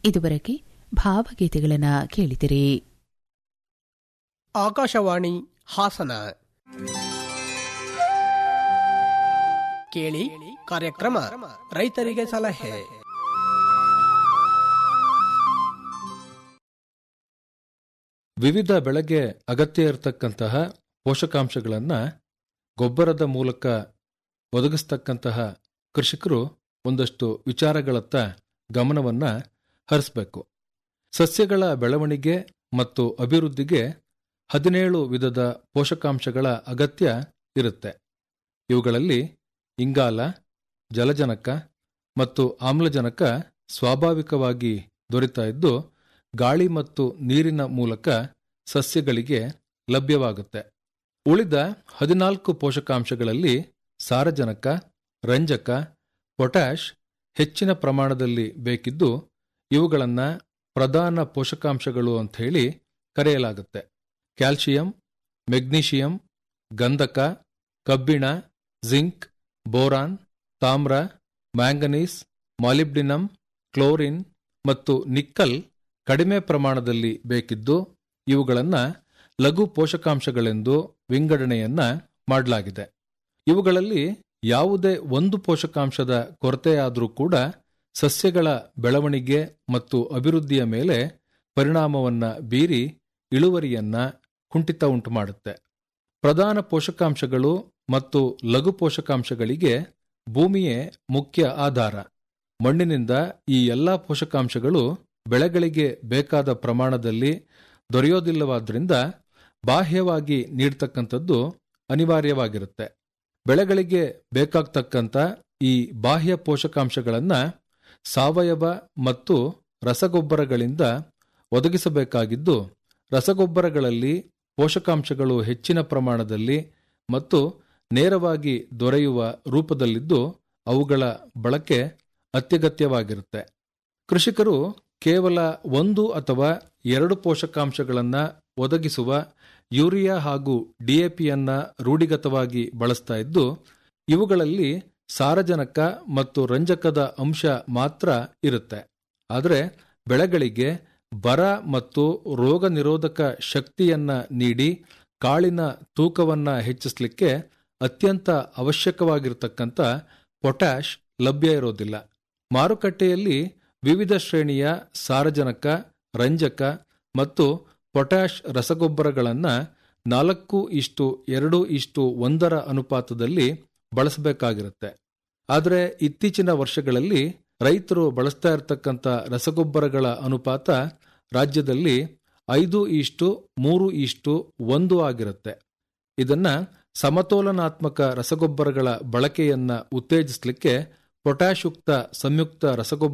ಇದುವರೆಗೆ ಭಾವಗೀತೆಗಳನ್ನು ಕೇಳಿದಿರಿ ಆಕಾಶವಾಣಿ ಹಾಸನ ಕೇಳಿ ಕಾರ್ಯಕ್ರಮ ರೈತರಿಗೆ ಸಲಹೆ ವಿವಿಧ ಬೆಳೆಗೆ ಅಗತ್ಯ ಇರತಕ್ಕಂತಹ ಪೋಷಕಾಂಶಗಳನ್ನು ಗೊಬ್ಬರದ ಮೂಲಕ ಒದಗಿಸ್ತಕ್ಕಂತಹ ಕೃಷಿಕರು ಒಂದಷ್ಟು ವಿಚಾರಗಳತ್ತ ಗಮನವನ್ನ ಹರಿಸಬೇಕು ಸಸ್ಯಗಳ ಬೆಳವಣಿಗೆ ಮತ್ತು ಅಭಿವೃದ್ಧಿಗೆ ಹದಿನೇಳು ವಿಧದ ಪೋಷಕಾಂಶಗಳ ಅಗತ್ಯ ಇರುತ್ತೆ ಇವುಗಳಲ್ಲಿ ಇಂಗಾಲ ಜಲಜನಕ ಮತ್ತು ಆಮ್ಲಜನಕ ಸ್ವಾಭಾವಿಕವಾಗಿ ದೊರೆತಾ ಇದ್ದು ಗಾಳಿ ಮತ್ತು ನೀರಿನ ಮೂಲಕ ಸಸ್ಯಗಳಿಗೆ ಲಭ್ಯವಾಗುತ್ತೆ ಉಳಿದ ಹದಿನಾಲ್ಕು ಪೋಷಕಾಂಶಗಳಲ್ಲಿ ಸಾರಜನಕ ರಂಜಕ ಪೊಟ್ಯಾಷ್ ಹೆಚ್ಚಿನ ಪ್ರಮಾಣದಲ್ಲಿ ಬೇಕಿದ್ದು ಇವುಗಳನ್ನು ಪ್ರಧಾನ ಪೋಷಕಾಂಶಗಳು ಅಂತ ಹೇಳಿ ಕರೆಯಲಾಗುತ್ತೆ ಕ್ಯಾಲ್ಸಿಯಂ ಮೆಗ್ನೀಷಿಯಂ ಗಂಧಕ ಕಬ್ಬಿಣ ಜಿಂಕ್ ಬೋರಾನ್ ತಾಮ್ರ ಮ್ಯಾಂಗನೀಸ್ ಮಾಲಿಬ್ಡಿನಮ್ ಕ್ಲೋರಿನ್ ಮತ್ತು ನಿಕ್ಕಲ್ ಕಡಿಮೆ ಪ್ರಮಾಣದಲ್ಲಿ ಬೇಕಿದ್ದು ಇವುಗಳನ್ನು ಲಘು ಪೋಷಕಾಂಶಗಳೆಂದು ವಿಂಗಡಣೆಯನ್ನ ಮಾಡಲಾಗಿದೆ ಇವುಗಳಲ್ಲಿ ಯಾವುದೇ ಒಂದು ಪೋಷಕಾಂಶದ ಕೊರತೆಯಾದರೂ ಕೂಡ ಸಸ್ಯಗಳ ಬೆಳವಣಿಗೆ ಮತ್ತು ಅಭಿವೃದ್ಧಿಯ ಮೇಲೆ ಪರಿಣಾಮವನ್ನ ಬೀರಿ ಇಳುವರಿಯನ್ನ ಕುಂಠಿತ ಉಂಟು ಮಾಡುತ್ತೆ ಪ್ರಧಾನ ಪೋಷಕಾಂಶಗಳು ಮತ್ತು ಲಘು ಪೋಷಕಾಂಶಗಳಿಗೆ ಭೂಮಿಯೇ ಮುಖ್ಯ ಆಧಾರ ಮಣ್ಣಿನಿಂದ ಈ ಎಲ್ಲ ಪೋಷಕಾಂಶಗಳು ಬೆಳೆಗಳಿಗೆ ಬೇಕಾದ ಪ್ರಮಾಣದಲ್ಲಿ ದೊರೆಯೋದಿಲ್ಲವಾದ್ರಿಂದ ಬಾಹ್ಯವಾಗಿ ನೀಡ್ತಕ್ಕಂಥದ್ದು ಅನಿವಾರ್ಯವಾಗಿರುತ್ತೆ ಬೆಳೆಗಳಿಗೆ ಬೇಕಾಗ್ತಕ್ಕಂಥ ಈ ಬಾಹ್ಯ ಪೋಷಕಾಂಶಗಳನ್ನು ಸಾವಯವ ಮತ್ತು ರಸಗೊಬ್ಬರಗಳಿಂದ ಒದಗಿಸಬೇಕಾಗಿದ್ದು ರಸಗೊಬ್ಬರಗಳಲ್ಲಿ ಪೋಷಕಾಂಶಗಳು ಹೆಚ್ಚಿನ ಪ್ರಮಾಣದಲ್ಲಿ ಮತ್ತು ನೇರವಾಗಿ ದೊರೆಯುವ ರೂಪದಲ್ಲಿದ್ದು ಅವುಗಳ ಬಳಕೆ ಅತ್ಯಗತ್ಯವಾಗಿರುತ್ತೆ ಕೃಷಿಕರು ಕೇವಲ ಒಂದು ಅಥವಾ ಎರಡು ಪೋಷಕಾಂಶಗಳನ್ನು ಒದಗಿಸುವ ಯೂರಿಯಾ ಹಾಗೂ ಡಿಎಪಿಯನ್ನ ರೂಢಿಗತವಾಗಿ ಬಳಸ್ತಾ ಇದ್ದು ಇವುಗಳಲ್ಲಿ ಸಾರಜನಕ ಮತ್ತು ರಂಜಕದ ಅಂಶ ಮಾತ್ರ ಇರುತ್ತೆ ಆದರೆ ಬೆಳೆಗಳಿಗೆ ಬರ ಮತ್ತು ರೋಗ ನಿರೋಧಕ ಶಕ್ತಿಯನ್ನ ನೀಡಿ ಕಾಳಿನ ತೂಕವನ್ನ ಹೆಚ್ಚಿಸಲಿಕ್ಕೆ ಅತ್ಯಂತ ಅವಶ್ಯಕವಾಗಿರತಕ್ಕಂಥ ಪೊಟ್ಯಾಷ್ ಲಭ್ಯ ಇರೋದಿಲ್ಲ ಮಾರುಕಟ್ಟೆಯಲ್ಲಿ ವಿವಿಧ ಶ್ರೇಣಿಯ ಸಾರಜನಕ ರಂಜಕ ಮತ್ತು ಪೊಟ್ಯಾಷ್ ರಸಗೊಬ್ಬರಗಳನ್ನು ನಾಲ್ಕು ಇಷ್ಟು ಎರಡು ಇಷ್ಟು ಒಂದರ ಅನುಪಾತದಲ್ಲಿ ಬಳಸಬೇಕಾಗಿರುತ್ತೆ ಆದರೆ ಇತ್ತೀಚಿನ ವರ್ಷಗಳಲ್ಲಿ ರೈತರು ಬಳಸ್ತಾ ಇರತಕ್ಕಂಥ ರಸಗೊಬ್ಬರಗಳ ಅನುಪಾತ ರಾಜ್ಯದಲ್ಲಿ ಐದು ಇಷ್ಟು ಮೂರು ಇಷ್ಟು ಒಂದು ಆಗಿರುತ್ತೆ ಇದನ್ನ ಸಮತೋಲನಾತ್ಮಕ ರಸಗೊಬ್ಬರಗಳ ಬಳಕೆಯನ್ನ ಉತ್ತೇಜಿಸಲಿಕ್ಕೆ ಪೊಟ್ಯಾಶ್ ಯುಕ್ತ ಸಂಯುಕ್ತ ರಸಗೊಬ್ಬರ